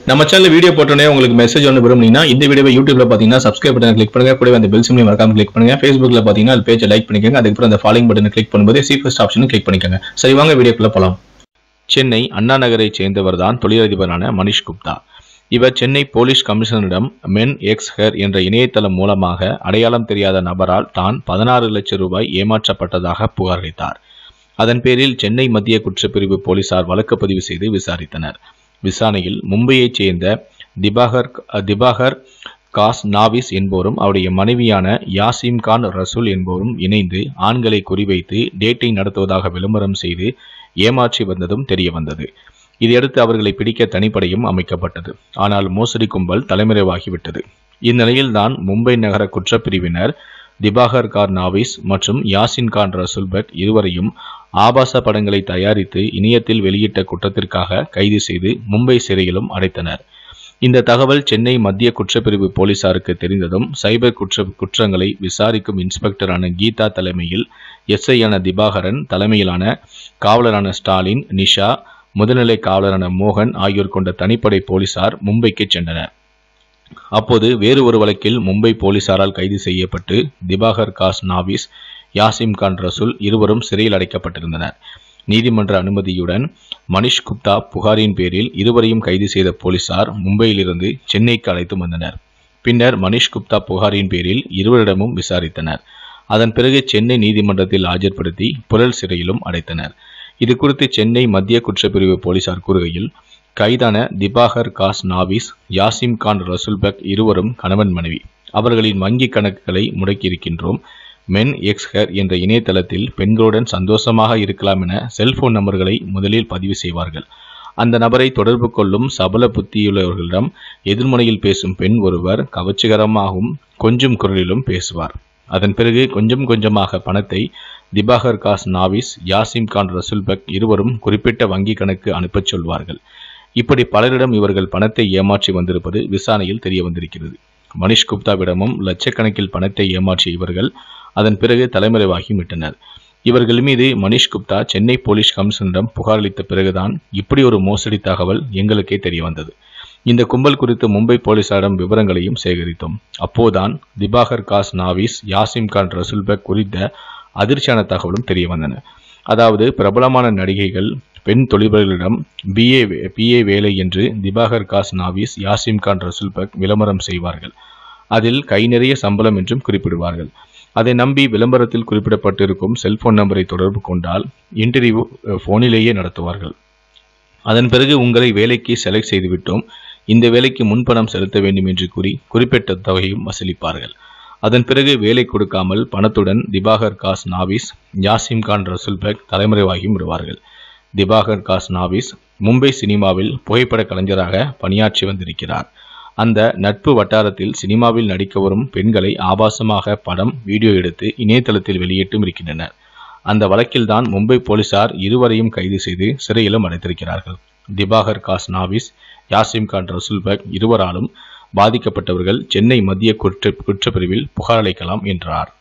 நம்ம channel video போட்டோன்னே உங்களுக்கு மெசேஜ் ஒன்று விரும்புனீங்கன்னா இந்த வீடியோவை யூடியூப்ல பார்த்தீங்கன்னா சப்ஸ்கிரைப் பட்டன் கிளிக் பண்ணுங்க கூடவே அந்த பெல் சிம்லையும் மறக்காம கிளிக் பண்ணுங்க ஃபேஸ்புக்ல பார்த்தீங்கன்னா அது பேஜை லைக் பண்ணிக்கோங்க அதுக்கப்புறம் அந்த ஃபாலோயிங் பட்டனை கிளிக் பண்ணும்போது சி ஃபர்ஸ்ட் ஆப்ஷனும் கிளிக் பண்ணிக்கோங்க சரி வாங்க வீடியோக்குள்ள போலாம் சென்னை அண்ணா நகரைச் சேர்ந்தவர் தான் தொழிலதிபரான மனிஷ் குப்தா இவர் சென்னை போலீஸ் கமிஷனரிடம் மென் எக்ஸ் ஹெர் என்ற இணையதளம் மூலமாக அடையாளம் தெரியாத நபரால் தான் பதினாறு லட்சம் ரூபாய் ஏமாற்றப்பட்டதாக புகார் அளித்தார் அதன் பேரில் சென்னை மத்திய குற்றப்பிரிவு போலீசார் வழக்கு பதிவு செய்து விசாரித்தனர் விசாரணையில் மும்பையைச் சேர்ந்த திபாகர் திபாகர் காஸ் நாவிஸ் என்போரும் அவருடைய மனைவியான யாசிம் கான் ரசூல் என்போரும் இணைந்து ஆண்களை குறிவைத்து டேட்டிங் நடத்துவதாக விளம்பரம் செய்து ஏமாற்றி வந்ததும் தெரிய வந்தது இதையடுத்து அவர்களை பிடிக்க தனிப்படையும் அமைக்கப்பட்டது ஆனால் மோசடி கும்பல் தலைமறைவாகிவிட்டது இந்நிலையில்தான் மும்பை நகர குற்றப்பிரிவினர் திபாகர் கார் நாவிஸ் மற்றும் யாசின் கான் ரசூல்பக் இருவரையும் ஆபாச படங்களை தயாரித்து இணையத்தில் வெளியிட்ட குற்றத்திற்காக கைது செய்து மும்பை சிறையிலும் அடைத்தனர் இந்த தகவல் சென்னை மத்திய குற்றப்பிரிவு போலீசாருக்கு தெரிந்ததும் சைபர் குற்ற குற்றங்களை விசாரிக்கும் இன்ஸ்பெக்டரான கீதா தலைமையில் எஸ்ஐயான திபாகரன் தலைமையிலான காவலரான ஸ்டாலின் நிஷா முதுநிலை காவலரான மோகன் ஆகியோர் கொண்ட தனிப்படை போலீசார் மும்பைக்கு சென்றனர் அப்போது வேறு ஒரு வழக்கில் மும்பை போலீசாரால் கைது செய்யப்பட்டு திபாகர் காஸ் நாவிஸ் யாசிம் கான் ரசூல் இருவரும் சிறையில் அடைக்கப்பட்டிருந்தனர் நீதிமன்ற அனுமதியுடன் மனிஷ் குப்தா புகாரின் பேரில் இருவரையும் கைது செய்த போலீசார் மும்பையிலிருந்து சென்னைக்கு அழைத்து வந்தனர் பின்னர் மனிஷ் குப்தா புகாரின் பேரில் இருவரிடமும் விசாரித்தனர் அதன் பிறகு சென்னை நீதிமன்றத்தில் ஆஜர்படுத்தி புழல் சிறையிலும் அடைத்தனர் இது குறித்து சென்னை மத்திய குற்றப்பிரிவு போலீசார் கூறுகையில் கைதான திபாகர் காஸ் நாவிஸ் யாசிம் கான் ரசூல்பக் இருவரும் கணவன் மனைவி அவர்களின் வங்கி கணக்குகளை முடக்கியிருக்கின்றோம் மென் எக்ஸ்ஹர் என்ற இணையதளத்தில் பெண்களுடன் சந்தோஷமாக இருக்கலாம் என செல்போன் நம்பர்களை முதலில் பதிவு செய்வார்கள் அந்த நபரை தொடர்பு கொள்ளும் சபல புத்தியுள்ளவர்களிடம் எதிர்முனையில் பேசும் பெண் ஒருவர் கவர்ச்சிகரமாகவும் கொஞ்சம் குரலிலும் பேசுவார் அதன் பிறகு கொஞ்சம் கொஞ்சமாக பணத்தை திபாகர் காஸ் நாவிஸ் யாசிம் கான் ரசூல்பக் இருவரும் குறிப்பிட்ட வங்கி கணக்கு அனுப்பச் சொல்வார்கள் இப்படி பலரிடம் இவர்கள் பணத்தை ஏமாற்றி வந்திருப்பது விசாரணையில் தெரிய வந்திருக்கிறது மனிஷ் குப்தாவிடமும் லட்சக்கணக்கில் பணத்தை ஏமாற்றிய இவர்கள் அதன் பிறகு தலைமறைவாகி விட்டனர் இவர்கள் மீது மனிஷ் குப்தா சென்னை போலீஸ் கமிஷனரிடம் புகார் அளித்த பிறகுதான் இப்படி ஒரு மோசடி தகவல் எங்களுக்கே தெரிய வந்தது இந்த கும்பல் குறித்து மும்பை போலீசாரிடம் விவரங்களையும் சேகரித்தோம் அப்போதான் திபாகர் காஸ் நாவிஸ் யாசிம் கான் ரசூல்பக் குறித்த அதிர்ச்சியான தகவலும் தெரிய வந்தன அதாவது பிரபலமான நடிகைகள் பெண் தொழிலாளர்களிடம் பிஏ பிஏ வேலை என்று திபாகர் காஸ் நாவிஸ் யாசிம் கான் ரசூல்பக் விளம்பரம் செய்வார்கள் அதில் கை நிறைய சம்பளம் என்றும் குறிப்பிடுவார்கள் அதை நம்பி விளம்பரத்தில் குறிப்பிடப்பட்டிருக்கும் செல்போன் நம்பரை தொடர்பு கொண்டால் இன்டர்வியூ போனிலேயே நடத்துவார்கள் அதன் பிறகு உங்களை வேலைக்கு செலக்ட் செய்துவிட்டோம் இந்த வேலைக்கு முன்பணம் செலுத்த வேண்டும் என்று கூறி குறிப்பிட்ட தொகையும் வசூலிப்பார்கள் அதன் பிறகு வேலை கொடுக்காமல் பணத்துடன் திபாகர் காஸ் நாவிஸ் யாசிம் கான் ரசூல்பெக் தலைமறைவாகி விடுவார்கள் திபாகர் காஸ் நாவிஸ் மும்பை சினிமாவில் புகைப்பட கலைஞராக பணியாற்றி வந்திருக்கிறார் அந்த நட்பு வட்டாரத்தில் சினிமாவில் நடிக்க வரும் பெண்களை ஆபாசமாக படம் வீடியோ எடுத்து இணையதளத்தில் வெளியிட்டும் இருக்கின்றனர் அந்த வழக்கில்தான் மும்பை போலீசார் இருவரையும் கைது செய்து சிறையிலும் அடைத்திருக்கிறார்கள் திபாகர் காஸ் நாவிஸ் யாசிம் கான் ரசூல்பக் இருவராலும் பாதிக்கப்பட்டவர்கள் சென்னை மத்திய குற்ற குற்றப்பிரிவில் புகார் அளிக்கலாம் என்றார்